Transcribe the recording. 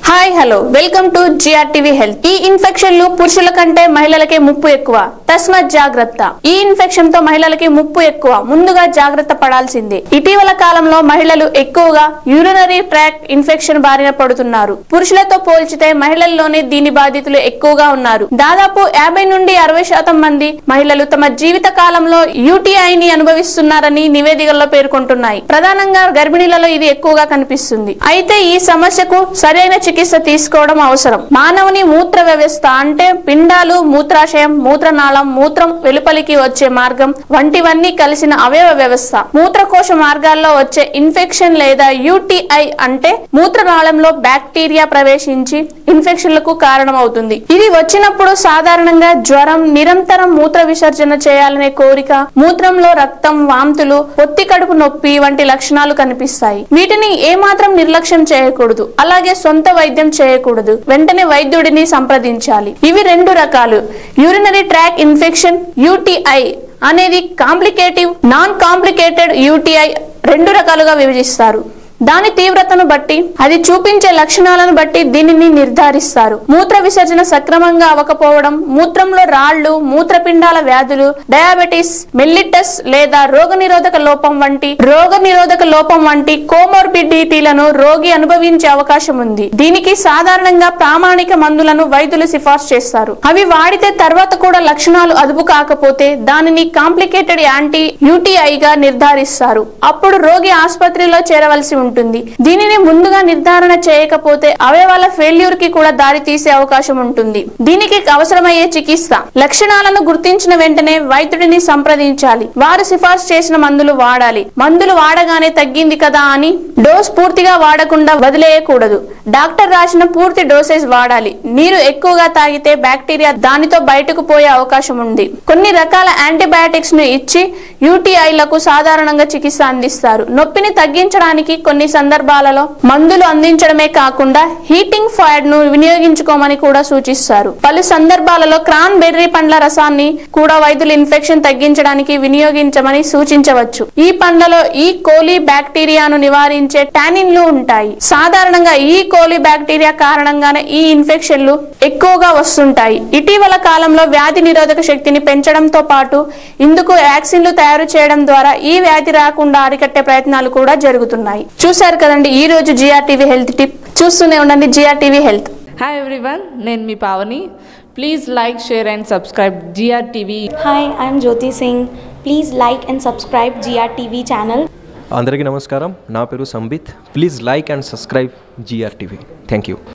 Hi hello welcome to TV health ఈ ఇన్ఫెక్షన్లు పురుషుల కంటే మహిళలకే ముప్పు ఎక్కువ తస్మత్ జాగ్రత్త ఈ ఇన్ఫెక్షన్ తో మహిళలకి ముప్పు ఎక్కువ ముందుగా జాగ్రత్త పడాల్సిందే ఇటీవల కాలంలో మహిళలు ఎక్కువగా యూరినరీ ట్రాక్ ఇన్ఫెక్షన్ బారిన పడుతున్నారు పురుషులతో పోల్చితే మహిళల్లోనే దీని బాధితులు ఎక్కువగా ఉన్నారు దాదాపు యాభై నుండి అరవై శాతం మంది మహిళలు తమ జీవిత కాలంలో యూటీఐని అనుభవిస్తున్నారని నివేదికల్లో పేర్కొంటున్నాయి ప్రధానంగా గర్భిణీలలో ఇది ఎక్కువగా కనిపిస్తుంది అయితే ఈ సమస్యకు సరైన చికిత్స తీసుకోవడం అవసరం మానవుని మూత్ర వ్యవస్థ అంటే పిండాలు మూత్రాశయం మూత్రనాళం మూత్రం వెలుపలికి వచ్చే మార్గం వంటివన్నీ కలిసిన అవయవ వ్యవస్థ మూత్రకోశ మార్గాల్లో వచ్చే ఇన్ఫెక్షన్ లేదా యూటీఐ అంటే మూత్రనాళంలో బ్యాక్టీరియా ప్రవేశించి ఇన్ఫెక్షన్లకు కారణమవుతుంది ఇది వచ్చినప్పుడు సాధారణంగా జ్వరం నిరంతరం మూత్ర విసర్జన చేయాలనే కోరిక మూత్రంలో రక్తం వాంతులు పొత్తి కడుపు నొప్పి వంటి లక్షణాలు కనిపిస్తాయి వీటిని ఏమాత్రం నిర్లక్ష్యం చేయకూడదు అలాగే సొంత వైద్యం చేయకూడదు వెంటనే వైద్యుడిని సంప్రదించాలి ఇవి రెండు రకాలు యూరినరీ ట్రాక్ ఇన్ఫెక్షన్ యూటీఐ అనేది కాంప్లికేటివ్ నాన్ కాంప్లికేటెడ్ యూటీఐ రెండు రకాలుగా విభజిస్తారు దాని తీవ్రతను బట్టి అది చూపించే లక్షణాలను బట్టి దీనిని నిర్ధారిస్తారు మూత్ర విసర్జన సక్రమంగా అవ్వకపోవడం మూత్రంలో రాళ్లు మూత్రపిండాల వ్యాధులు డయాబెటిస్ మెల్లిటస్ లేదా రోగనిరోధక లోపం వంటి రోగనిరోధక లోపం వంటి కోమోర్బిడిటీలను రోగి అనుభవించే అవకాశం ఉంది దీనికి సాధారణంగా ప్రామాణిక మందులను వైద్యులు సిఫార్సు చేస్తారు అవి వాడితే తర్వాత కూడా లక్షణాలు అదుపు కాకపోతే దానిని కాంప్లికేటెడ్ యాంటీ యూటీఐ గా నిర్ధారిస్తారు అప్పుడు రోగి ఆసుపత్రిలో చేరవలసి ఉంటుంది దీనిని ముందుగా నిర్ధారణ చేయకపోతే అవయవాల ఫెయిల్యూర్ కి కూడా దారి తీసే అవకాశం ఉంటుంది దీనికి అవసరమయ్యే చికిత్స లక్షణాలను గుర్తించిన వెంటనే వైద్యుడిని సంప్రదించాలి వారు సిఫార్సు చేసిన మందులు వాడాలి మందులు వాడగానే తగ్గింది కదా అని డోస్ పూర్తిగా వాడకుండా వదిలేయకూడదు డాక్టర్ రాసిన పూర్తి డోసేజ్ వాడాలి నీరు ఎక్కువగా తాగితే బ్యాక్టీరియా దానితో బయటకు పోయే అవకాశం ఉంది కొన్ని రకాల యాంటీబయాటిక్స్ ను ఇచ్చి యూటీఐలకు సాధారణంగా చికిత్స అందిస్తారు నొప్పిని తగ్గించడానికి కొన్ని సందర్భాలలో మందులు అందించడమే కాకుండా హీటింగ్ ఫైడ్ ను వినియోగించుకోమని కూడా సూచిస్తారు పలు సందర్భాలలో క్రాన్ బెర్రీ పండ్ల రసాన్ని కూడా వైద్యులు ఇన్ఫెక్షన్ తగ్గించడానికి వినియోగించమని సూచించవచ్చు ఈ పండ్లలో ఈ కోలి బ్యాక్టీరియాను నివారించే టానిన్లు ఉంటాయి సాధారణంగా ఈ కోలి బ్యాక్టీరియా కారణంగానే ఈ ఇన్ఫెక్షన్లు ఎక్కువగా వస్తుంటాయి ఇటీవల కాలంలో వ్యాధి నిరోధక శక్తిని పెంచడంతో పాటు ఇందుకు వ్యాక్సిన్లు తయారు చేయడం ద్వారా ఈ వ్యాధి రాకుండా అరికట్టే ప్రయత్నాలు కూడా జరుగుతున్నాయి చూశారు కదండి ఈ రోజు టీవీ హెల్త్ టిప్ చూస్తూనే ఉండండి టీవీ హెల్త్ హాయ్ ఎవ్రీవన్ నేను మీ Pavani please like share and subscribe GR TV Hi, I'm Jyoti Singh. Please like and subscribe GRTV channel. అందరికీ నమస్కారం నా పేరు Sambit please like and subscribe TV thank you